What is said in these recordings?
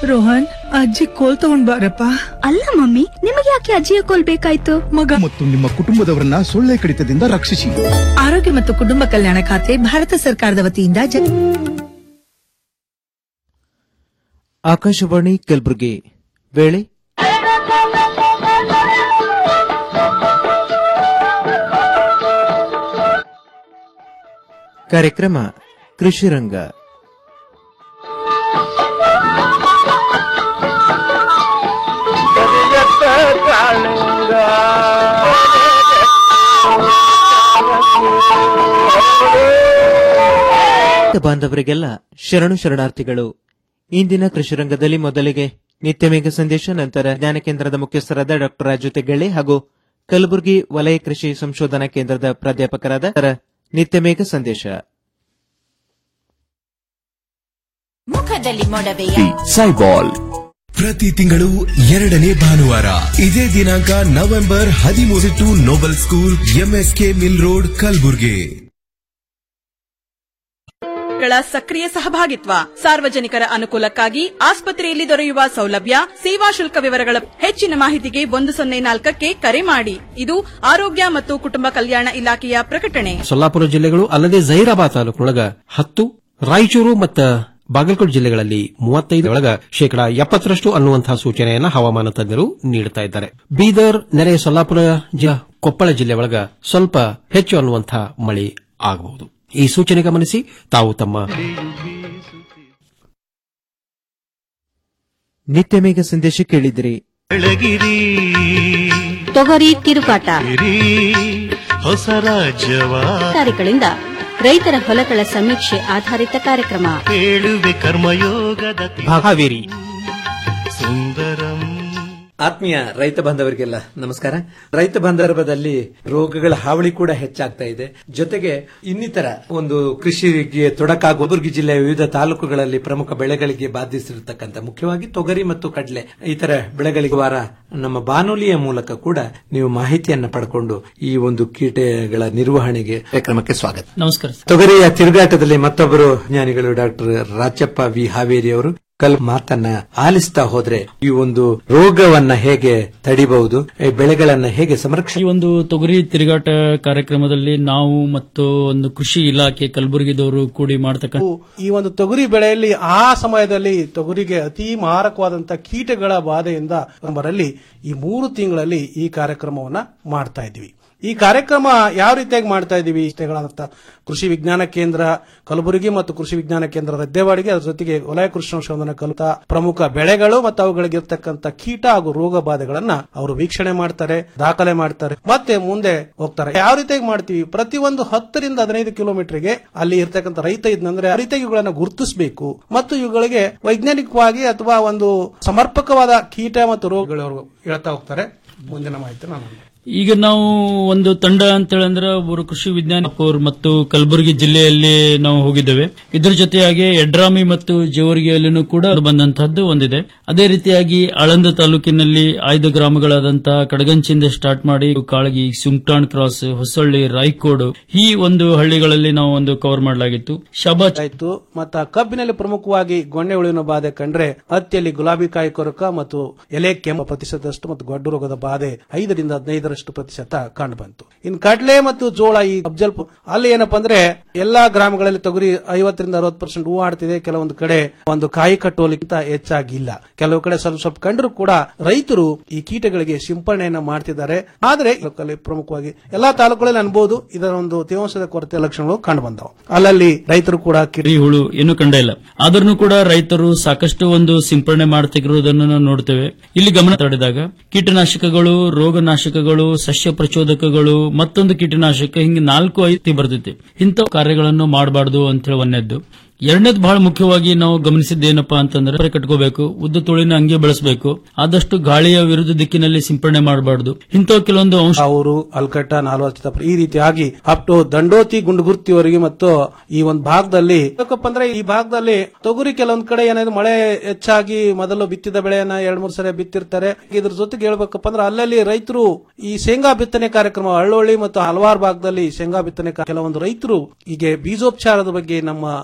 ರೋಹನ್ ಅಜ್ಜಿ ಕೋಲ್ ತಗೊಂಡ್ ಬಾರಪ್ಪ ಅಲ್ಲ ಮಮ್ಮಿ ನಿಮಗೆ ಯಾಕೆ ಅಜ್ಜಿಯ ಕೋಲ್ ಬೇಕಾಯ್ತು ಮಗ ಮತ್ತು ನಿಮ್ಮ ಕುಟುಂಬದವರನ್ನ ಸೊಳ್ಳೆ ಕಡಿತದಿಂದ ರಕ್ಷಿಸಿ ಆರೋಗ್ಯ ಮತ್ತು ಕುಟುಂಬ ಕಲ್ಯಾಣ ಖಾತೆ ಭಾರತ ಸರ್ಕಾರದ ವತಿಯಿಂದ ಜ- ಆಕಾಶವಾಣಿ ಕಲಬುರಗಿ ವೇಳೆ ಕಾರ್ಯಕ್ರಮ ಕೃಷಿ ರಂಗ ಬಾಂಧವರಿಗೆಲ್ಲ ಶರಣು ಶರಣಾರ್ಥಿಗಳು ಇಂದಿನ ಕೃಷಿ ರಂಗದಲ್ಲಿ ಮೊದಲಿಗೆ ನಿತ್ಯ ಮೇಘ ಸಂದೇಶ ನಂತರ ಜ್ಞಾನ ಕೇಂದ್ರದ ಮುಖ್ಯಸ್ಥರಾದ ಡಾಕ್ಟರ್ ರಾಜು ತೆಗ್ಗಳ್ಳಿ ಹಾಗೂ ಕಲಬುರಗಿ ವಲಯ ಕೃಷಿ ಸಂಶೋಧನಾ ಕೇಂದ್ರದ ಪ್ರಾಧ್ಯಾಪಕರಾದ ನಿತ್ಯ ಮೇಘ ಸಂದೇಶ ಮುಖದಲ್ಲಿ ಮೊಡವೆಯ ಸೈಬಾಲ್ ಪ್ರತಿ ತಿಂಗಳು ಎರಡನೇ ಭಾನುವಾರ ಇದೇ ದಿನಾಂಕ ನವೆಂಬರ್ ಹದಿಮೂರು to Noble school MSK mill road Kalaburagi ಗಳ ಸಕ್ರಿಯ ಸಹಭಾಗಿತ್ವ ಸಾರ್ವಜನಿಕರ ಅನುಕೂಲಕ್ಕಾಗಿ ಆಸ್ಪತ್ರೆಯಲ್ಲಿ ದೊರೆಯುವ ಸೌಲಭ್ಯ ಸೇವಾ ಶುಲ್ಕ ವಿವರಗಳ ಹೆಚ್ಚಿನ ಮಾಹಿತಿಗೆ ಒಂದು ಸೊನ್ನೆ ನಾಲ್ಕಕ್ಕೆ ಕರೆ ಮಾಡಿ ಇದು ಆರೋಗ್ಯ ಮತ್ತು ಕುಟುಂಬ ಕಲ್ಯಾಣ ಇಲಾಖೆಯ ಪ್ರಕಟಣೆ ಸೊಲ್ಲಾಪುರ ಜಿಲ್ಲೆಗಳು ಅಲ್ಲದೆ ಜೈರಾಬಾದ್ ತಾಲೂಕಿನೊಳಗ ಹತ್ತು ರಾಯಚೂರು ಮತ್ತು ಬಾಗಲಕೋಟೆ ಜಿಲ್ಲೆಗಳಲ್ಲಿ ಮೂವತ್ತೈದು ಒಳಗ ಶೇಕಡಾ ಎಪ್ಪತ್ತರಷ್ಟು ಅನ್ನುವಂತಹ ಸೂಚನೆಯನ್ನ ಹವಾಮಾನ ತಜ್ಞರು ನೀಡುತ್ತಾ ಇದ್ದಾರೆ ಬೀದರ್ ನೆರೆ ಸೊಲ್ಲಾಪುರ ಜಿಲ್ಲಾ ಕೊಪ್ಪಳ ಜಿಲ್ಲೆ ಒಳಗ ಸ್ವಲ್ಪ ಹೆಚ್ಚು ಅನ್ನುವಂತಹ ಮಳೆ ಆಗಬಹುದು ಈ ಸೂಚನೆ ಗಮನಿಸಿ ತಾವು ತಮ್ಮ ನಿತ್ಯ ಮೇಘ ಸಂದೇಶ ಕೇಳಿದಿರಿ ಬೆಳಗಿರಿ ತೊಗರಿ ತಿರುಗಾಟ ಹೊಸ ರಾಜ್ಯವ ಅಧಿಕಾರಿಗಳಿಂದ ರೈತರ ಹೊಲಗಳ ಸಮೀಕ್ಷೆ ಆಧಾರಿತ ಕಾರ್ಯಕ್ರಮ ಕೇಳುವೆ ಕರ್ಮಯೋಗದ ಹಾವೇರಿ ಸುಂದರಂ ಆತ್ಮೀಯ ರೈತ ಬಾಂಧವರಿಗೆಲ್ಲ ನಮಸ್ಕಾರ ರೈತ ಬಾಂಧವದಲ್ಲಿ ರೋಗಗಳ ಹಾವಳಿ ಕೂಡ ಹೆಚ್ಚಾಗ್ತಾ ಇದೆ ಜೊತೆಗೆ ಇನ್ನಿತರ ಒಂದು ಕೃಷಿಗೆ ತೊಡಕಾಗುವ ಕಲಬುರಗಿ ಜಿಲ್ಲೆಯ ವಿವಿಧ ತಾಲೂಕುಗಳಲ್ಲಿ ಪ್ರಮುಖ ಬೆಳೆಗಳಿಗೆ ಬಾಧಿಸಿರತಕ್ಕಂಥ ಮುಖ್ಯವಾಗಿ ತೊಗರಿ ಮತ್ತು ಕಡಲೆ ಇತರ ಬೆಳೆಗಳಿಗೆ ವಾರ ನಮ್ಮ ಬಾನುಲಿಯ ಮೂಲಕ ಕೂಡ ನೀವು ಮಾಹಿತಿಯನ್ನ ಪಡ್ಕೊಂಡು ಈ ಒಂದು ಕೀಟಗಳ ನಿರ್ವಹಣೆಗೆ ಕಾರ್ಯಕ್ರಮಕ್ಕೆ ಸ್ವಾಗತ ನಮಸ್ಕಾರ ತೊಗರಿಯ ತಿರುಗಾಟದಲ್ಲಿ ಮತ್ತೊಬ್ಬರು ಜ್ಞಾನಿಗಳು ಡಾಕ್ಟರ್ ರಾಜಪ್ಪ ವಿ ಹಾವೇರಿ ಅವರು ಕಲ್ ಮಾತನ್ನ ಆಲಿಸ್ತಾ ಹೋದ್ರೆ ಈ ಒಂದು ರೋಗವನ್ನ ಹೇಗೆ ತಡಿಬಹುದು ಈ ಬೆಳೆಗಳನ್ನ ಹೇಗೆ ಸಂರಕ್ಷಣೆ ಈ ಒಂದು ತೊಗರಿ ತಿರುಗಾಟ ಕಾರ್ಯಕ್ರಮದಲ್ಲಿ ನಾವು ಮತ್ತು ಒಂದು ಕೃಷಿ ಇಲಾಖೆ ಕಲಬುರಗಿದವರು ಕೂಡಿ ಮಾಡತಕ್ಕಂಥ ಈ ಒಂದು ತೊಗರಿ ಬೆಳೆಯಲ್ಲಿ ಆ ಸಮಯದಲ್ಲಿ ತೊಗರಿಗೆ ಅತಿ ಮಾರಕವಾದಂತಹ ಕೀಟಗಳ ಬಾಧೆಯಿಂದ ನಮ್ಮರಲ್ಲಿ ಈ ಮೂರು ತಿಂಗಳಲ್ಲಿ ಈ ಕಾರ್ಯಕ್ರಮವನ್ನ ಮಾಡ್ತಾ ಇದ್ವಿ ಈ ಕಾರ್ಯಕ್ರಮ ಯಾವ ರೀತಿಯಾಗಿ ಮಾಡ್ತಾ ಇದ್ದೀವಿ ಇಷ್ಟಗಳಂತ ಕೃಷಿ ವಿಜ್ಞಾನ ಕೇಂದ್ರ ಕಲಬುರಗಿ ಮತ್ತು ಕೃಷಿ ವಿಜ್ಞಾನ ಕೇಂದ್ರ ರದ್ದೆವಾಡಿಗೆ ಅದರ ಜೊತೆಗೆ ವಲಯ ಕೃಷಿ ಸಂಶೋಧನಾ ಕಲಿತ ಪ್ರಮುಖ ಬೆಳೆಗಳು ಮತ್ತು ಅವುಗಳಿಗೆ ಇರ್ತಕ್ಕಂಥ ಕೀಟ ಹಾಗೂ ರೋಗ ಬಾಧೆಗಳನ್ನ ಅವರು ವೀಕ್ಷಣೆ ಮಾಡ್ತಾರೆ ದಾಖಲೆ ಮಾಡ್ತಾರೆ ಮತ್ತೆ ಮುಂದೆ ಹೋಗ್ತಾರೆ ಯಾವ ರೀತಿಯಾಗಿ ಮಾಡ್ತೀವಿ ಪ್ರತಿಯೊಂದು ಹತ್ತರಿಂದ ಹದಿನೈದು ಕಿಲೋಮೀಟರ್ಗೆ ಅಲ್ಲಿ ಇರ್ತಕ್ಕಂಥ ರೈತ ಇದ್ನಂದ್ರೆ ಆ ರೀತಿಯಾಗಿ ಇವುಗಳನ್ನ ಗುರುತಿಸಬೇಕು ಮತ್ತು ಇವುಗಳಿಗೆ ವೈಜ್ಞಾನಿಕವಾಗಿ ಅಥವಾ ಒಂದು ಸಮರ್ಪಕವಾದ ಕೀಟ ಮತ್ತು ರೋಗಗಳು ಅವರು ಹೇಳ್ತಾ ಹೋಗ್ತಾರೆ ಮುಂದಿನ ಮಾಹಿತಿ ನಾನು ಈಗ ನಾವು ಒಂದು ತಂಡ ಅಂತ ಹೇಳಂದ್ರೆ ಒಬ್ಬರು ಕೃಷಿ ವಿಜ್ಞಾನ ಅವರು ಮತ್ತು ಕಲಬುರಗಿ ಜಿಲ್ಲೆಯಲ್ಲಿ ನಾವು ಹೋಗಿದ್ದೇವೆ ಇದರ ಜೊತೆಯಾಗಿ ಯಡ್ರಾಮಿ ಮತ್ತು ಜೇವರ್ಗಿಯಲ್ಲಿನೂ ಕೂಡ ಬಂದಂತಹದ್ದು ಒಂದಿದೆ ಅದೇ ರೀತಿಯಾಗಿ ಆಳಂದ ತಾಲೂಕಿನಲ್ಲಿ ಐದು ಗ್ರಾಮಗಳಾದಂತಹ ಕಡಗಂಚಿಂದ ಸ್ಟಾರ್ಟ್ ಮಾಡಿ ಕಾಳಗಿ ಸುಮ್ಟಾಣ್ ಕ್ರಾಸ್ ಹೊಸಳ್ಳಿ ರಾಯ್ಕೋಡು ಈ ಒಂದು ಹಳ್ಳಿಗಳಲ್ಲಿ ನಾವು ಒಂದು ಕವರ್ ಮಾಡಲಾಗಿತ್ತು ಶಾಬಾಜ್ ಆಯ್ತು ಮತ್ತ ಕಬ್ಬಿನಲ್ಲಿ ಪ್ರಮುಖವಾಗಿ ಗೊಣ್ಣೆ ಹುಳುವಿನ ಬಾಧೆ ಕಂಡ್ರೆ ಹತ್ತಿಯಲ್ಲಿ ಗುಲಾಬಿ ಕಾಯಿ ಕೊರಕ ಮತ್ತು ಎಲೆ ಕೆಂಪು ಪ್ರತಿಶತದಷ್ಟು ಮತ್ತು ಗೊಡ್ಡು ರೋಗದ ಬಾಧೆ ಐದರಿಂದ ಹದಿನೈದರಷ್ಟು ಪ್ರತಿಶತ ಕಂಡು ಬಂತು ಇನ್ನು ಕಡಲೆ ಮತ್ತು ಜೋಳ ಈ ಅಬ್ಜಲ್ ಅಲ್ಲಿ ಏನಪ್ಪಾ ಅಂದ್ರೆ ಎಲ್ಲಾ ಗ್ರಾಮಗಳಲ್ಲಿ ತೊಗರಿ ಐವತ್ತರಿಂದ ಅರವತ್ತು ಪರ್ಸೆಂಟ್ ಹೂ ಆಡ್ತಿದೆ ಕೆಲವೊಂದು ಕಡೆ ಒಂದು ಕಾಯಿ ಕಟ್ಟೋಲಿಕ್ಕಿಂತ ಹೆಚ್ಚಾಗಿಲ್ಲ ಕೆಲವು ಕಡೆ ಸ್ವಲ್ಪ ಸ್ವಲ್ಪ ಕಂಡರೂ ಕೂಡ ರೈತರು ಈ ಕೀಟಗಳಿಗೆ ಸಿಂಪರಣೆಯನ್ನ ಮಾಡ್ತಿದ್ದಾರೆ ಆದ್ರೆ ಲೋಕಲ್ಲಿ ಪ್ರಮುಖವಾಗಿ ಎಲ್ಲಾ ತಾಲೂಕುಗಳಲ್ಲಿ ಅನ್ಬಹುದು ಇದರ ಒಂದು ತೇವಾಂಶದ ಕೊರತೆ ಲಕ್ಷಣಗಳು ಕಂಡು ಬಂದವು ಅಲ್ಲಲ್ಲಿ ರೈತರು ಕೂಡ ಈ ಹುಳು ಏನು ಕಂಡ ಇಲ್ಲ ಆದ್ರೂ ಕೂಡ ರೈತರು ಸಾಕಷ್ಟು ಒಂದು ಸಿಂಪರಣೆ ಮಾಡ್ತಿರೋದನ್ನು ನಾವು ನೋಡ್ತೇವೆ ಇಲ್ಲಿ ಗಮನ ತಡೆದಾಗ ಕೀಟನಾಶಕಗಳು ರೋಗನಾಶಕಗಳು ಸಸ್ಯ ಪ್ರಚೋದಕಗಳು ಮತ್ತೊಂದು ಕೀಟನಾಶಕ ಹಿಂಗೆ ನಾಲ್ಕು ಐತಿ ಬರ್ತೈತಿ ಇಂಥ ಕಾರ್ಯಗಳನ್ನು ಮಾಡಬಾರ್ದು ಅಂತ ಹೇಳಿ ಒಂದನೇದ್ದು ಎರಡನೇದು ಬಹಳ ಮುಖ್ಯವಾಗಿ ನಾವು ಗಮನಿಸಿದ್ದೇನಪ್ಪಾ ಅಂತಂದ್ರೆ ಬರೆ ಕಟ್ಕೋಬೇಕು ಉದ್ದ ತೋಳಿನ ಅಂಗಿ ಬೆಳೆಸಬೇಕು ಆದಷ್ಟು ಗಾಳಿಯ ವಿರುದ್ಧ ದಿಕ್ಕಿನಲ್ಲಿ ಸಿಂಪರಣೆ ಮಾಡಬಾರ್ದು ಇಂಥ ಕೆಲವೊಂದು ಅಂಶ ಅವರು ಅಲ್ಕಟ್ಟ ನಾಲ್ವತ್ತು ಈ ರೀತಿಯಾಗಿ ಅಪ್ ಟು ದಂಡೋತಿ ಗುಂಡುಗುರ್ತಿವರೆಗೆ ಮತ್ತು ಈ ಒಂದು ಭಾಗದಲ್ಲಿ ಯಾಕಪ್ಪ ಅಂದ್ರೆ ಈ ಭಾಗದಲ್ಲಿ ತೊಗರಿ ಕೆಲವೊಂದ್ ಕಡೆ ಏನಾದ್ರು ಮಳೆ ಹೆಚ್ಚಾಗಿ ಮೊದಲು ಬಿತ್ತಿದ ಬೆಳೆಯನ್ನ ಎರಡ್ ಮೂರು ಸರಿ ಬಿತ್ತಿರ್ತಾರೆ ಇದ್ರ ಜೊತೆಗೆ ಹೇಳ್ಬೇಕಪ್ಪ ಅಂದ್ರೆ ಅಲ್ಲಲ್ಲಿ ರೈತರು ಈ ಶೇಂಗಾ ಬಿತ್ತನೆ ಕಾರ್ಯಕ್ರಮ ಹಳ್ಳೊಳ್ಳಿ ಮತ್ತು ಹಲವಾರು ಭಾಗದಲ್ಲಿ ಶೇಂಗಾ ಬಿತ್ತನೆ ಕಾ- ಕೆಲವೊಂದು ರೈತರು ಹೀಗೆ ಬೀಜೋಪಚಾರದ ಬಗ್ಗೆ ನಮ್ಮ ವಿಜ್ಞಾನಿ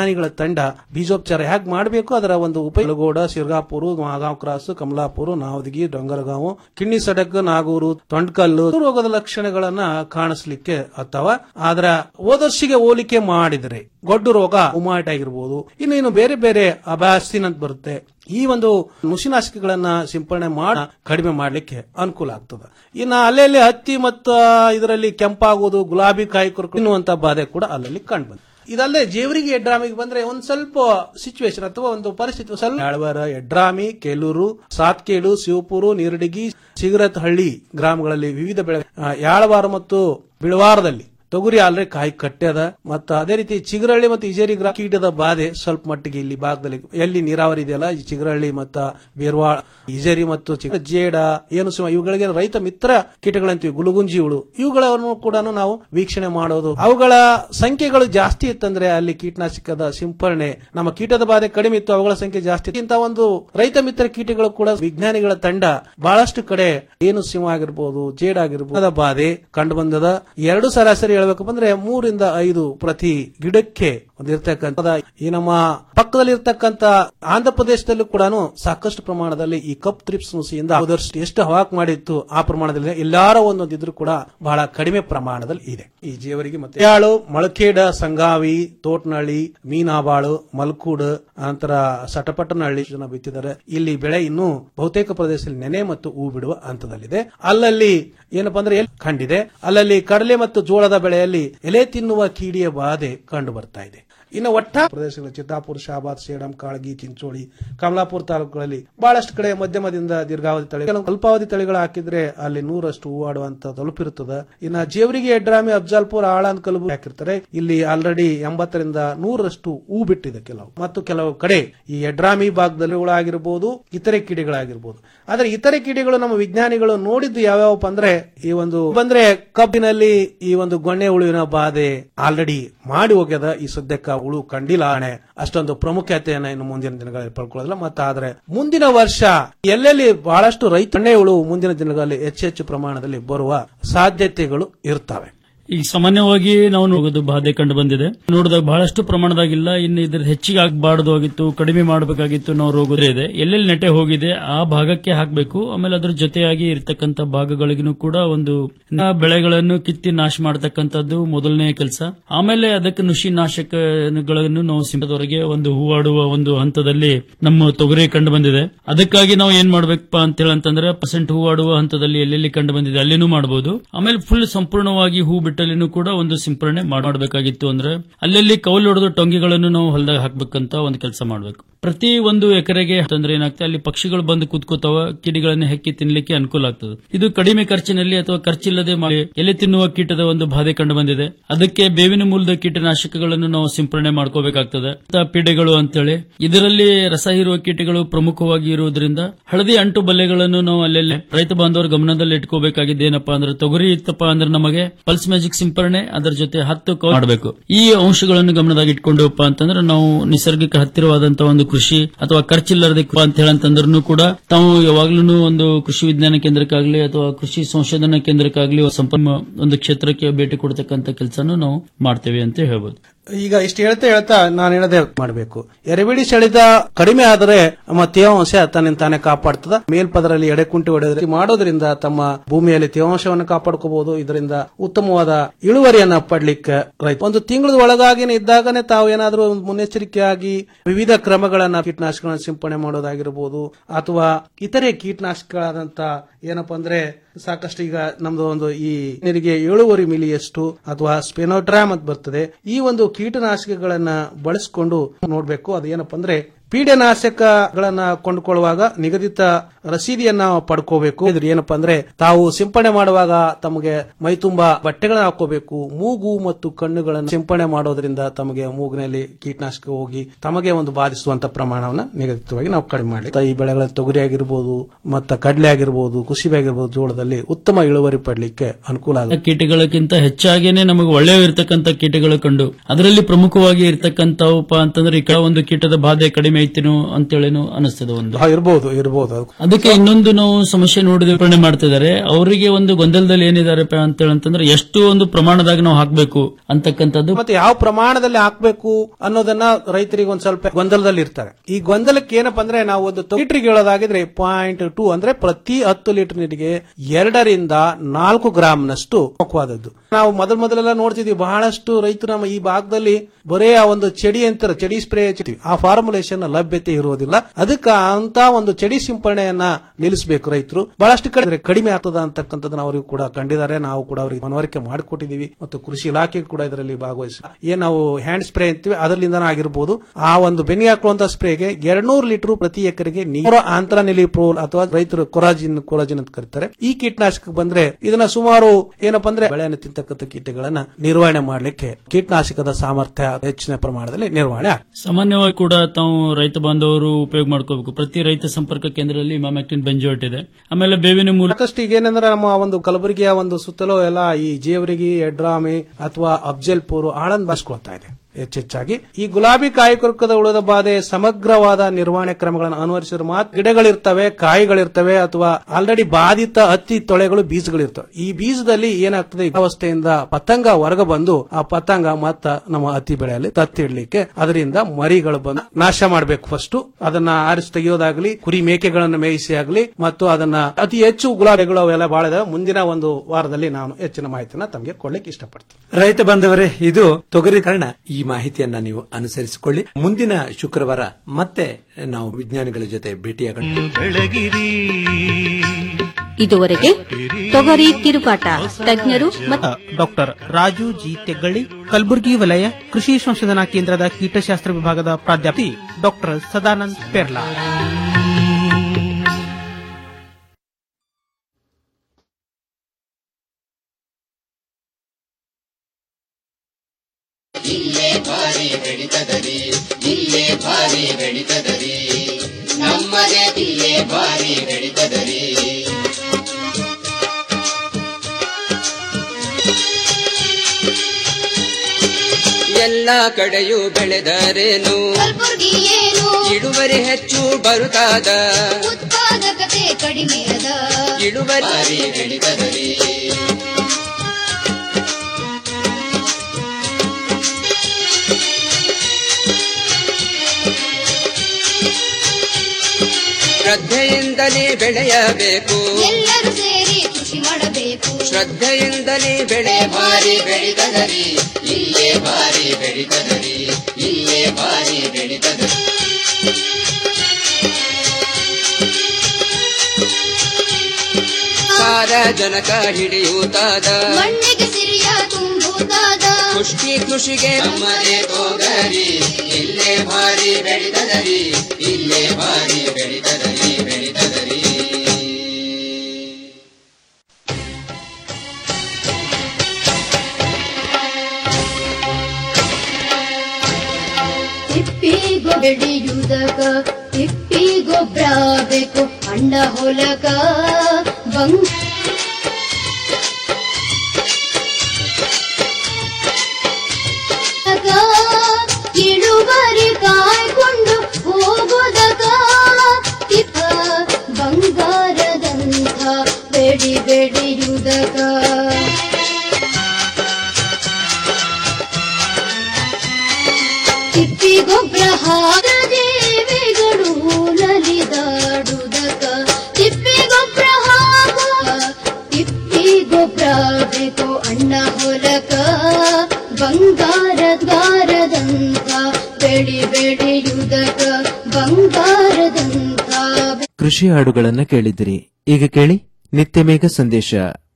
ವಿಜ್ಞಾನಿಗಳ ತಂಡ ಬೀಜೋಪಚಾರ ಹೇಗೆ ಮಾಡಬೇಕು ಅದರ ಒಂದು ಉಪಯೋಗ ಸಿರ್ಗಾಪುರ ಮಾಗಾಂವ್ ಕ್ರಾಸ್ ಕಮಲಾಪುರ ನಾವದಗಿ ಡೊಂಗರಗಾಂವ್ ಕಿಣ್ಣಿ ಸಡಕ್ ನಾಗೂರು ತೊಂಡ್ಕಲ್ಲು ರೋಗದ ಲಕ್ಷಣಗಳನ್ನ ಕಾಣಿಸ್ಲಿಕ್ಕೆ ಅಥವಾ ಅದರ ಓದರ್ಸಿಗೆ ಹೋಲಿಕೆ ಮಾಡಿದರೆ ಗೊಡ್ಡು ರೋಗ ಉಮಾಟ್ ಆಗಿರ್ಬೋದು ಇನ್ನು ಇನ್ನು ಬೇರೆ ಬೇರೆ ಅಬ್ಯಾಸಿನ್ ಅಂತ ಬರುತ್ತೆ ಈ ಒಂದು ನುಸಿನಾಶಕಗಳನ್ನ ಸಿಂಪಡಣೆ ಮಾಡಿ ಕಡಿಮೆ ಮಾಡಲಿಕ್ಕೆ ಅನುಕೂಲ ಆಗ್ತದೆ ಇನ್ನು ಅಲ್ಲಲ್ಲಿ ಹತ್ತಿ ಮತ್ತು ಇದರಲ್ಲಿ ಕೆಂಪಾಗುವುದು ಗುಲಾಬಿ ಕಾಯಿ ಕೊರಕು ಎನ್ನುವಂತ ಬಾಧೆ ಕೂಡ ಅಲ್ಲಲ್ಲಿ ಕಂಡು ಇದಲ್ಲದೆ ಜೇವರಿಗೆ ಎಡ್ರಾಮಿಗೆ ಬಂದ್ರೆ ಒಂದ್ ಸ್ವಲ್ಪ ಸಿಚುವೇಶನ್ ಅಥವಾ ಒಂದು ಪರಿಸ್ಥಿತಿ ಸ್ವಲ್ಪ ಯಾಳವಾರ ಎಡ್ರಾಮಿ ಕೆಲೂರು ಸಾತ್ಕೇಡು ಶಿವಪುರು ನೀರಡಿಗಿ ಸಿಗರತ್ಹಳ್ಳಿ ಗ್ರಾಮಗಳಲ್ಲಿ ವಿವಿಧ ಬೆಳೆ ಆ, ಯಾಳವಾರ ಮತ್ತು ಬಿಳವಾರದಲ್ಲಿ ತೊಗರಿ ಆಲ್ರೆ ಕಾಯಿ ಕಟ್ಟ್ಯದ ಮತ್ತು ಅದೇ ರೀತಿ ಚಿಗರಹಳ್ಳಿ ಮತ್ತು ಇಜೇರಿ ಗ್ರಾಮ ಕೀಟದ ಬಾಧೆ ಸ್ವಲ್ಪ ಮಟ್ಟಿಗೆ ಇಲ್ಲಿ ಭಾಗದಲ್ಲಿ ಎಲ್ಲಿ ನೀರಾವರಿ ಇದೆಯಲ್ಲ ಈ ಚಿಗರಹಳ್ಳಿ ಮತ್ತು ಬೇರ್ವಾಳ ಇಜೇರಿ ಮತ್ತು ಚಿಗ- ಜೇಡ ಏನು ಸುಮ ಇವುಗಳಿಗೆ ರೈತ ಮಿತ್ರ ಕೀಟಗಳಂತೀವಿ ಗುಲುಗುಂಜಿಗಳು ಇವುಗಳನ್ನು ಕೂಡ ನಾವು ವೀಕ್ಷಣೆ ಮಾಡೋದು ಅವುಗಳ ಸಂಖ್ಯೆಗಳು ಜಾಸ್ತಿ ಇತ್ತಂದ್ರೆ ಅಲ್ಲಿ ಕೀಟನಾಶಕದ ಸಿಂಪರಣೆ ನಮ್ಮ ಕೀಟದ ಬಾಧೆ ಕಡಿಮೆ ಇತ್ತು ಅವುಗಳ ಸಂಖ್ಯೆ ಜಾಸ್ತಿ ಇತ್ತು. ಇಂಥ ಒಂದು ರೈತ ಮಿತ್ರ ಕೀಟಗಳು ಕೂಡ ವಿಜ್ಞಾನಿಗಳ ತಂಡ ಬಹಳಷ್ಟು ಕಡೆ ಏನು ಸಿಂಹ ಆಗಿರ್ಬೋದು ಜೇಡ ಆಗಿರ್ಬೋದು ಅದರ ಬಾಧೆ ಕಂಡು ಬಂದದ ಎರಡು ಸರಾಸರಿ ಹೇಳ್ಬೇಕು ಬಂದ್ರೆ ಮೂರಿಂದ ಐದು ಪ್ರತಿ ಗಿಡಕ್ಕೆ ಒಂದಿರ್ತಕ್ಕಂಥ ಈ ನಮ್ಮ ಪಕ್ಕದಲ್ಲಿ ಇರ್ತಕ್ಕಂಥ ಆಂಧ್ರ ಪ್ರದೇಶದಲ್ಲೂ ಕೂಡ ಸಾಕಷ್ಟು ಪ್ರಮಾಣದಲ್ಲಿ ಈ ಕಪ್ ತ್ರಿಪ್ಸ್ ನುಸಿಯಿಂದ ಹೋದರ್ಷ್ಟು ಎಷ್ಟು ಹವಾಕ್ ಮಾಡಿತ್ತು ಆ ಪ್ರಮಾಣದಲ್ಲಿ ಎಲ್ಲಾರ ಒಂದೊಂದಿದ್ರು ಕೂಡ ಬಹಳ ಕಡಿಮೆ ಪ್ರಮಾಣದಲ್ಲಿ ಇದೆ ಈ ಜೇವರಿಗೆ ಮತ್ತೆ ಯಾಳು ಮೊಳಕೇಡ ಸಂಗಾವಿ ತೋಟ್ನಳ್ಳಿ ಮೀನಾಬಾಳು ಮಲ್ಕೂಡ್ ನಂತರ ಸಟಪಟ್ಟನಹಳ್ಳಿ ಜನ ಬಿತ್ತಿದ್ದಾರೆ ಇಲ್ಲಿ ಬೆಳೆ ಇನ್ನೂ ಬಹುತೇಕ ಪ್ರದೇಶದಲ್ಲಿ ನೆನೆ ಮತ್ತು ಹೂ ಬಿಡುವ ಹಂತದಲ್ಲಿದೆ ಅಲ್ಲಲ್ಲಿ ಏನಪ್ಪಾ ಅಂದ್ರೆ ಎಲ್ಲಿ ಕಂಡಿದೆ ಅಲ್ಲಲ್ಲಿ ಕಡಲೆ ಮತ್ತು ಜೋಳದ ಬೆಳೆಯಲ್ಲಿ ಎಲೆ ತಿನ್ನುವ ಕೀಡಿಯ ಬಾಧೆ ಕಂಡು ಬರ್ತಾ ಇದೆ ಇನ್ನು ಒಟ್ಟ ಪ್ರದೇಶಗಳು ಚಿತ್ತಾಪುರ ಶಾಬಾದ್ ಸೇಡಂ ಕಾಳಗಿ ಚಿಂಚೋಳಿ ಕಮಲಾಪುರ ತಾಲೂಕುಗಳಲ್ಲಿ ಬಹಳಷ್ಟು ಕಡೆ ಮಧ್ಯಮದಿಂದ ದೀರ್ಘಾವಧಿ ತಳಿ ಕೆಲವು ಅಲ್ಪಾವಧಿ ತಳಿಗಳು ಹಾಕಿದ್ರೆ ಅಲ್ಲಿ ನೂರಷ್ಟು ಹೂವಾಡುವಂತ ತಲುಪಿರುತ್ತದೆ ಇನ್ನ ಜೇವರಿಗೆ ಎಡ್ರಾಮಿ ಅಫ್ಜಾಲ್ಪುರ ಆಳಂದ್ ಕಲಬುರಗಿ ಹಾಕಿರ್ತಾರೆ ಇಲ್ಲಿ ಆಲ್ರೆಡಿ ಎಂಬತ್ತರಿಂದ ನೂರಷ್ಟು ಹೂ ಬಿಟ್ಟಿದೆ ಕೆಲವು ಮತ್ತು ಕೆಲವು ಕಡೆ ಈ ಎಡ್ರಾಮಿ ಭಾಗದಲ್ಲಿ ಆಗಿರ್ಬೋದು ಇತರೆ ಕೀಡೆಗಳಾಗಿರ್ಬೋದು ಆದ್ರೆ ಇತರೆ ಕೀಡೆಗಳು ನಮ್ಮ ವಿಜ್ಞಾನಿಗಳು ನೋಡಿದ್ದು ಯಾವ್ಯಾವಪ್ಪ ಅಂದ್ರೆ ಈ ಒಂದು ಬಂದ್ರೆ ಕಬ್ಬಿನಲ್ಲಿ ಈ ಒಂದು ಗೊಣ್ಣೆ ಹುಳುವಿನ ಬಾಧೆ ಆಲ್ರೆಡಿ ಮಾಡಿ ಹೋಗ್ಯದ ಈ ಸದ್ಯಕ್ಕ ಹುಳು ಕಂಡಿಲ್ಲ ಆಣೆ ಅಷ್ಟೊಂದು ಪ್ರಾಮುಖ್ಯತೆಯನ್ನ ಇನ್ನು ಮುಂದಿನ ದಿನಗಳಲ್ಲಿ ಪಡ್ಕೊಳ್ಳೋದಿಲ್ಲ ಮತ್ತೆ ಆದ್ರೆ ಮುಂದಿನ ವರ್ಷ ಎಲ್ಲೆಲ್ಲಿ ಬಹಳಷ್ಟು ರೈತ ಹುಳು ಮುಂದಿನ ದಿನಗಳಲ್ಲಿ ಹೆಚ್ಚು ಹೆಚ್ಚು ಪ್ರಮಾಣದಲ್ಲಿ ಬರುವ ಸಾಧ್ಯತೆಗಳು ಇರ್ತವೆ ಈಗ ಸಾಮಾನ್ಯವಾಗಿ ನಾವು ನೋಡೋದು ಬಾಧೆ ಕಂಡು ಬಂದಿದೆ ನೋಡಿದಾಗ ಬಹಳಷ್ಟು ಪ್ರಮಾಣದಾಗಿಲ್ಲ ಇನ್ನು ಇದ್ರ ಹೆಚ್ಚಿಗೆ ಆಗಬಾರ್ದು ಆಗಿತ್ತು ಕಡಿಮೆ ಮಾಡಬೇಕಾಗಿತ್ತು ನಾವು ರೋಗ ಇದೆ ಎಲ್ಲೆಲ್ಲಿ ನೆಟೆ ಹೋಗಿದೆ ಆ ಭಾಗಕ್ಕೆ ಹಾಕಬೇಕು ಆಮೇಲೆ ಅದ್ರ ಜೊತೆಯಾಗಿ ಇರ್ತಕ್ಕಂಥ ಭಾಗಗಳಿಗೂ ಕೂಡ ಒಂದು ನ- ಬೆಳೆಗಳನ್ನು ಕಿತ್ತಿ ನಾಶ ಮಾಡತಕ್ಕಂಥದ್ದು ಮೊದಲನೇ ಕೆಲಸ ಆಮೇಲೆ ಅದಕ್ಕೆ ನುಷಿ ನಾಶಕಗಳನ್ನು ನಾವು ಸಿಂಹದವರೆಗೆ ಒಂದು ಹೂವಾಡುವ ಒಂದು ಹಂತದಲ್ಲಿ ನಮ್ಮ ತೊಗರಿ ಕಂಡು ಬಂದಿದೆ ಅದಕ್ಕಾಗಿ ನಾವು ಏನ್ ಮಾಡ್ಬೇಕಪ್ಪ ಅಂತ ಹೇಳಂತಂದ್ರೆ ಪರ್ಸೆಂಟ್ ಹೂವಾಡುವ ಹಂತದಲ್ಲಿ ಎಲ್ಲೆಲ್ಲಿ ಕಂಡು ಬಂದಿದೆ ಅಲ್ಲಿನೂ ಮಾಡಬಹುದು ಆಮೇಲೆ ಫುಲ್ ಸಂಪೂರ್ಣವಾಗಿ ಹೂ ಬಿಟ್ಟಲ್ಲಿನೂ ಕೂಡ ಒಂದು ಸಿಂಪರಣೆ ಮಾಡಬೇಕಾಗಿತ್ತು ಅಂದ್ರೆ ಅಲ್ಲಲ್ಲಿ ಕೌಲು ಹೊಡೆದ ಟೊಂಗಿಗಳನ್ನು ನಾವು ಹೊಲದಾಗ ಹಾಕ್ಬೇಕಂತ ಒಂದು ಕೆಲಸ ಮಾಡಬೇಕು ಪ್ರತಿ ಒಂದು ಎಕರೆಗೆ ಅಂತಂದ್ರೆ ಏನಾಗ್ತದೆ ಅಲ್ಲಿ ಪಕ್ಷಿಗಳು ಬಂದು ಕೂತ್ಕೋತಾವ ಕಿಡಿಗಳನ್ನು ಹೆಕ್ಕಿ ತಿನ್ಲಿಕ್ಕೆ ಅನುಕೂಲ ಆಗ್ತದೆ ಇದು ಕಡಿಮೆ ಖರ್ಚಿನಲ್ಲಿ ಅಥವಾ ಖರ್ಚಿಲ್ಲದೆ ಮಾಡಿ ಎಲೆ ತಿನ್ನುವ ಕೀಟದ ಒಂದು ಬಾಧೆ ಕಂಡು ಬಂದಿದೆ ಅದಕ್ಕೆ ಬೇವಿನ ಮೂಲದ ಕೀಟನಾಶಕಗಳನ್ನು ನಾವು ಸಿಂಪರಣೆ ಮಾಡ್ಕೋಬೇಕಾಗ್ತದೆ ಅಂತ ಪೀಡೆಗಳು ಅಂತೇಳಿ ಇದರಲ್ಲಿ ರಸ ಹೀರುವ ಕೀಟಗಳು ಪ್ರಮುಖವಾಗಿ ಇರುವುದರಿಂದ ಹಳದಿ ಅಂಟು ಬಲೆಗಳನ್ನು ನಾವು ಅಲ್ಲೆಲ್ಲ ರೈತ ಬಾಂಧವರ ಗಮನದಲ್ಲಿ ಇಟ್ಕೋಬೇಕಾಗಿದ್ದು ಏನಪ್ಪಾ ಅಂದ್ರೆ ತೊಗರಿ ಇತ್ತಪ್ಪ ಅಂದ್ರೆ ನಮಗೆ ಪಲ್ಸ್ ಮ್ಯಾಜಿಕ್ ಸಿಂಪರಣೆ ಅದರ ಜೊತೆ ಹತ್ತು ಕೌ ಮಾಡಬೇಕು ಈ ಅಂಶಗಳನ್ನು ಗಮನದಾಗ ಇಟ್ಕೊಂಡವಪ್ಪ ಅಂತಂದ್ರೆ ನಾವು ನಿಸರ್ಗಕ್ಕೆ ಹತ್ತಿರವಾದಂತಹ ಒಂದು ಕೃಷಿ ಅಥವಾ ಖರ್ಚಿಲ್ಲದೆ ಅಂತ ಹೇಳಂತಂದ್ರೂ ಕೂಡ ತಾವು ಯಾವಾಗ್ಲೂ ಒಂದು ಕೃಷಿ ವಿಜ್ಞಾನ ಕೇಂದ್ರಕ್ಕಾಗ್ಲಿ ಅಥವಾ ಕೃಷಿ ಸಂಶೋಧನಾ ಕೇಂದ್ರಕ್ಕಾಗ್ಲಿ ಸಂಪನ್ನ ಒಂದು ಕ್ಷೇತ್ರಕ್ಕೆ ಭೇಟಿ ಕೊಡ್ತಕ್ಕಂಥ ಕೆಲಸನೂ ನಾವು ಮಾಡ್ತೇವೆ ಅಂತ ಹೇಳ್ಬೋದು ಈಗ ಇಷ್ಟು ಹೇಳ್ತಾ ಹೇಳ್ತಾ ನಾನು ಹೇಳದೆ ಮಾಡಬೇಕು ಎರೆಬಿಡಿ ಸೆಳೆತ ಕಡಿಮೆ ಆದರೆ ನಮ್ಮ ತೇವಾಂಶ ತನ್ನ ತಾನೇ ಕಾಪಾಡ್ತದ ಮೇಲ್ಪದರಲ್ಲಿ ಎಡೆಕುಂಟಿ ಹೊಡೆದ್ರೆ ಮಾಡೋದ್ರಿಂದ ತಮ್ಮ ಭೂಮಿಯಲ್ಲಿ ತೇವಾಂಶವನ್ನು ಕಾಪಾಡ್ಕೋಬಹುದು ಇದರಿಂದ ಉತ್ತಮವಾದ ಇಳುವರಿಯನ್ನ ಪಡ್ಲಿಕ್ಕೆ ರೈತ ಒಂದು ತಿಂಗಳದ ಒಳಗಾಗಿನೇ ಇದ್ದಾಗನೇ ತಾವು ಏನಾದರೂ ಒಂದು ಮುನ್ನೆಚ್ಚರಿಕೆಯಾಗಿ ವಿವಿಧ ಕ್ರಮಗಳನ್ನ ಕೀಟನಾಶಕಗಳನ್ನ ಸಿಂಪಡಣೆ ಮಾಡೋದಾಗಿರ್ಬೋದು ಅಥವಾ ಇತರೆ ಕೀಟನಾಶಕಗಳಾದಂತ ಏನಪ್ಪಾ ಅಂದ್ರೆ ಸಾಕಷ್ಟು ಈಗ ನಮ್ದು ಒಂದು ಈ ನೀರಿಗೆ ಏಳುವರೆ ಮಿಲಿಯಷ್ಟು ಅಥವಾ ಸ್ಪೆನೋಟ್ರಾಮ್ ಅಂತ ಬರ್ತದೆ ಈ ಒಂದು ಕೀಟನಾಶಕಗಳನ್ನ ಬಳಸಿಕೊಂಡು ನೋಡ್ಬೇಕು ಅದೇನಪ್ಪ ಅಂದ್ರೆ ಪೀಡನಾಶಕಗಳನ್ನ ಕೊಂಡುಕೊಳ್ಳುವಾಗ ನಿಗದಿತ ರಸೀದಿಯನ್ನ ಪಡ್ಕೋಬೇಕು ಇದ್ರ ಏನಪ್ಪಾ ಅಂದ್ರೆ ತಾವು ಸಿಂಪಡಣೆ ಮಾಡುವಾಗ ತಮಗೆ ಮೈ ತುಂಬಾ ಬಟ್ಟೆಗಳನ್ನ ಹಾಕೋಬೇಕು ಮೂಗು ಮತ್ತು ಕಣ್ಣುಗಳನ್ನು ಸಿಂಪಡಣೆ ಮಾಡೋದ್ರಿಂದ ತಮಗೆ ಮೂಗಿನಲ್ಲಿ ಕೀಟನಾಶಕ ಹೋಗಿ ತಮಗೆ ಒಂದು ಬಾಧಿಸುವಂತ ಪ್ರಮಾಣವನ್ನ ನಿಗದಿತವಾಗಿ ನಾವು ಕಡಿಮೆ ಮಾಡಿ ಈ ಬೆಳೆಗಳ ತೊಗರಿ ಆಗಿರ್ಬೋದು ಮತ್ತ ಕಡಲೆ ಆಗಿರ್ಬೋದು ಕುಸಿಬೆ ಆಗಿರ್ಬೋದು ಜೋಳದಲ್ಲಿ ಉತ್ತಮ ಇಳುವರಿ ಪಡ್ಲಿಕ್ಕೆ ಅನುಕೂಲ ಆಗುತ್ತೆ ಕೀಟಗಳಕ್ಕಿಂತ ಹೆಚ್ಚಾಗೇನೆ ನಮಗೆ ಒಳ್ಳೆಯ ಇರ್ತಕ್ಕಂಥ ಕೀಟಗಳು ಕಂಡು ಅದರಲ್ಲಿ ಪ್ರಮುಖವಾಗಿ ಇರ್ತಕ್ಕಂಥವಪ್ಪ ಅಂತಂದ್ರೆ ಈ ಕಡೆ ಒಂದು ಕೀಟದ ಬಾಧೆ ಕಡಿಮೆ ಕಡಿಮೆ ಐತೇನೋ ಅಂತೇಳೇನೋ ಅನಿಸ್ತದೆ ಒಂದು ಹಾ, ಇರ್ಬೋದು ಇರ್ಬೋದು ಅದಕ್ಕೆ ಇನ್ನೊಂದು ನಾವು ಸಮಸ್ಯೆ ನೋಡಿದ ವಿವರಣೆ ಮಾಡ್ತಿದ್ದಾರೆ ಅವರಿಗೆ ಒಂದು ಗೊಂದಲದಲ್ಲಿ ಏನಿದಾರಪ್ಪ ಅಂತ ಅಂತಂದ್ರೆ ಎಷ್ಟು ಒಂದು ಪ್ರಮಾಣದಾಗ ನಾವು ಹಾಕಬೇಕು ಅಂತಕ್ಕಂಥದ್ದು ಮತ್ತೆ ಯಾವ ಪ್ರಮಾಣದಲ್ಲಿ ಹಾಕ್ಬೇಕು ಅನ್ನೋದನ್ನ ರೈತರಿಗೆ ಒಂದ್ ಸ್ವಲ್ಪ ಗೊಂದಲದಲ್ಲಿ ಇರ್ತಾರೆ ಈ ಗೊಂದಲಕ್ಕೆ ಏನಪ್ಪಾ ಅಂದ್ರೆ ನಾವು ಒಂದು ಲೀಟರ್ಗೆ ಹೇಳೋದಾಗಿದ್ರೆ ಪಾಯಿಂಟ್ ಟೂ ಅಂದ್ರೆ ಪ್ರತಿ ಹತ್ತು ಲೀಟರ್ ನೀರಿಗೆ ಎರಡರಿಂದ ನಾಲ್ಕು ಗ್ರಾಮ್ನಷ್ಟು ಮುಖವಾದದ್ದು ನಾವು ಮೊದಲ ಮೊದಲೆಲ್ಲ ನೋಡ್ತಿದ್ವಿ ಬಹಳಷ್ಟು ರೈತರು ನಮ್ಮ ಈ ಭಾಗದಲ್ಲಿ ಬರೇ ಆ ಒಂದು ಚಡಿ ಅಂತಾರೆ ಚಡಿ ಸ್ಪ್ರೇ ಹಚ್ಚಿದ್ವಿ ಆ ಫಾರ್ಮುಲೇಷನ್ ಲಭ್ಯತೆ ಇರುವುದಿಲ್ಲ ಅದಕ್ಕೆ ಅಂತ ಒಂದು ಚಡಿ ಸಿಂಪರಣೆಯನ್ನ ನಿಲ್ಲಿಸಬೇಕು ರೈತರು ಬಹಳಷ್ಟು ಕಡೆ ಕಡಿಮೆ ಆಗ್ತದ ಅಂತಕ್ಕಂಥದ್ದನ್ನ ಅವರಿಗೂ ಕೂಡ ಕಂಡಿದ್ದಾರೆ ನಾವು ಕೂಡ ಅವರಿಗೆ ಮನವರಿಕೆ ಮಾಡಿಕೊಟ್ಟಿದ್ದೀವಿ ಮತ್ತು ಕೃಷಿ ಇಲಾಖೆ ಕೂಡ ಇದರಲ್ಲಿ ಭಾಗವಹಿಸಿ ಏನ್ ನಾವು ಹ್ಯಾಂಡ್ ಸ್ಪ್ರೇ ಅಂತೀವಿ ಅದರಿಂದ ಆಗಿರ್ಬೋದು ಆ ಒಂದು ಬೆನ್ನಿ ಹಾಕುವಂತ ಸ್ಪ್ರೇಗೆ ಎರಡ್ನೂರು ಲೀಟರ್ ಪ್ರತಿ ಎಕರೆಗೆ ನೀರು ಆಂತರ ನಿಲಿಪ್ರೋಲ್ ಅಥವಾ ರೈತರು ಕೊರಾಜಿನ್ ಕೊರಾಜಿನ್ ಅಂತ ಕರೀತಾರೆ ಈ ಕೀಟನಾಶಕ ಬಂದ್ರೆ ಇದನ್ನ ಸುಮಾರು ಏನಪ್ಪಾ ಅಂದ್ರೆ ಬೆಳೆಯನ್ನು ತಿಂತಕ್ಕಂಥ ಕೀಟಗಳನ್ನ ನಿರ್ವಹಣೆ ಮಾಡಲಿಕ್ಕೆ ಕೀಟನಾಶಕದ ಸಾಮರ್ಥ್ಯ ಹೆಚ್ಚಿನ ಪ್ರಮಾಣದಲ್ಲಿ ನಿರ್ವಹಣೆ ಆಗ್ತದೆ. ಸಾಮಾನ್ಯವಾಗಿ ಕೂಡ ತಾವು ರೈತ ಬಾಂಧವರು ಉಪಯೋಗ ಮಾಡ್ಕೋಬೇಕು ಪ್ರತಿ ರೈತ ಸಂಪರ್ಕ ಕೇಂದ್ರದಲ್ಲಿ ಮಾಮ್ಯಾಕ್ಟಿನ್ ಬೆಂಜೋಟ್ ಇದೆ ಆಮೇಲೆ ಬೇವಿನ ಮೂಲ ಸಾಕಷ್ಟು ಈಗ ಏನಂದ್ರೆ ನಮ್ಮ ಒಂದು ಕಲಬುರಗಿಯ ಒಂದು ಸುತ್ತಲೂ ಎಲ್ಲ ಈ ಜೇವರಿಗಿ ಎಡ್ರಾಮಿ ಅಥವಾ ಅಫ್ಜಲ್ಪುರ್ ಆಳಂದ್ ಬಳಸ್ಕೊಳ್ತಾ ಇದೆ ಹೆಚ್ಚೆಚ್ಚಾಗಿ ಈ ಗುಲಾಬಿ ಕಾಯಿ ಕೊರಕದ ಉಳಿದ ಬಾಧೆ ಸಮಗ್ರವಾದ ನಿರ್ವಹಣೆ ಕ್ರಮಗಳನ್ನು ಅನುಸರಿಸಿದ್ರೆ ಮಾತ್ರ ಗಿಡಗಳಿರ್ತವೆ ಕಾಯಿಗಳಿರ್ತವೆ ಅಥವಾ ಆಲ್ರೆಡಿ ಬಾಧಿತ ಹತ್ತಿ ತೊಳೆಗಳು ಬೀಜಗಳಿರ್ತವೆ ಈ ಬೀಜದಲ್ಲಿ ಏನಾಗ್ತದೆ ಈ ಅವಸ್ಥೆಯಿಂದ ಪತಂಗ ಹೊರಗೆ ಬಂದು ಆ ಪತಂಗ ಮತ್ತ ನಮ್ಮ ಹತ್ತಿ ಬೆಳೆಯಲ್ಲಿ ತತ್ತಿಡ್ಲಿಕ್ಕೆ ಅದರಿಂದ ಮರಿಗಳು ಬಂದು ನಾಶ ಮಾಡಬೇಕು ಫಸ್ಟ್ ಅದನ್ನ ಆರಿಸಿ ತೆಗೆಯೋದಾಗ್ಲಿ ಕುರಿ ಮೇಕೆಗಳನ್ನು ಮೇಯಿಸಿ ಆಗಲಿ ಮತ್ತು ಅದನ್ನ ಅತಿ ಹೆಚ್ಚು ಗುಲಾಬಿಗಳು ಅವೆಲ್ಲ ಬಹಳ ಇದಾವೆ. ಮುಂದಿನ ಒಂದು ವಾರದಲ್ಲಿ ನಾನು ಹೆಚ್ಚಿನ ಮಾಹಿತಿನ ತಮಗೆ ಕೊಡ್ಲಿಕ್ಕೆ ಇಷ್ಟಪಡ್ತೀನಿ ರೈತ ಬಂದವರೇ ಇದು ತೊಗರಿ ಕಾರಣ ಈ ಮಾಹಿತಿಯನ್ನ ನೀವು ಅನುಸರಿಸಿಕೊಳ್ಳಿ ಮುಂದಿನ ಶುಕ್ರವಾರ ಮತ್ತೆ ನಾವು ವಿಜ್ಞಾನಿಗಳ ಜೊತೆ ಭೇಟಿಯಾಗೋಣ ಬೆಳಗಿರಿ ಇದುವರೆಗೆ ತೊಗರಿ ತಿರುಗಾಟ ತಜ್ಞರು ಮತ್ತು ಡಾಕ್ಟರ್ ರಾಜು ಜಿ ತೆಗ್ಗಳಿ ಕಲಬುರಗಿ ವಲಯ ಕೃಷಿ ಸಂಶೋಧನಾ ಕೇಂದ್ರದ ಕೀಟಶಾಸ್ತ್ರ ವಿಭಾಗದ ಪ್ರಾಧ್ಯಾಪಕಿ ಡಾಕ್ಟರ್ ಸದಾನಂದ್ ಪೆರ್ಲಾ ಇಲ್ಲೇ ಭಾರಿ ಬೆಳಿತದರಿ ಇಲ್ಲೇ ಭಾರಿ ಬೆಳಿತದರಿ ನಮ್ಮದೇ ಇಲ್ಲೇ ಭಾರಿ ಬೆಳಿತದರಿ ಎಲ್ಲ ಕಡೆಯೂ ಬೆಳೆದರೇನು ಇಳುವರಿ ಹೆಚ್ಚು ಬರುತ್ತಾದ ಉತ್ಪಾದಕತೆ ಕಡಿಮೆ ಅದ ಇಳುವರಿ ಭಾರಿ ಬೆಳಿತದರಿ ಶ್ರದ್ಧೆಯಿಂದಲೇ ಬೆಳೆಯಬೇಕು ಎಲ್ಲರೂ ಸೇರಿ ಕೃಷಿ ಮಾಡಬೇಕು ಶ್ರದ್ಧೆಯಿಂದಲೇ ಬೆಳೆ ಭಾರಿ ಬೆಳಿತದರಿ ಇಲ್ಲೇ ಭಾರಿ ಬೆಳಿತದರಿ ಇಲ್ಲೇ ಭಾರಿ ಬೆಳಿತದರಿ ಸಾರಜನಕ ಹಿಡಿಯುತ್ತಾದ ಮಣ್ಣಿಗೆ ಸಿರಿಯ ತುಂಬುತ್ತಾದ ಪುಷ್ಟಿ ಕೃಷಿಗೆ ನಮ್ಮದೇ ತೋಗರಿ ಇಲ್ಲೇ ಭಾರಿ ಬೆಳಿತದರಿ ಇಲ್ಲೇ ಭಾರಿ ಬೆಳಿತದರಿ ಬೆಳಿತದರಿ ತಿಪ್ಪಿ ಗೊಬೆಡಿಯುದಕ ತಿಪ್ಪಿ ಗೊಬ್ಬರ ಬೇಕು ಅಂಡ ಹೊಲಕ ಬಂಗ ಇಳುವರಿ ಕಾಯ್ಕೊಂಡು ಹೋಗೋದಕ ತಿಪ್ಪ ಬಂಗಾರದಂಥ ಬೆಡಿ ಬೆಡಿಯುದಕ ತಿಪ್ಪಿ ಗೊಬ್ಬರ ದೇವಿಗಳು ನಲಿದಾಡುದಕ ತಿಪ್ಪಿ ಗೊಬ್ಬರ ಹಾಕುವ ತಿಪ್ಪಿ ಗೊಬ್ಬರ ಬೇಕು ಅಣ್ಣ ಹೊಲಕ ಬಂಗಾರದ್ವಾರದಂಥ ಬೆಳಿ ಬೆಳೆಯುದಕ ಬಂಗಾರದಂಥ ಕೃಷಿ ಹಾಡುಗಳನ್ನ ಕೇಳಿದಿರಿ ಈಗ ಕೇಳಿ ನಿತ್ಯ ಮೇಘ ಸಂದೇಶ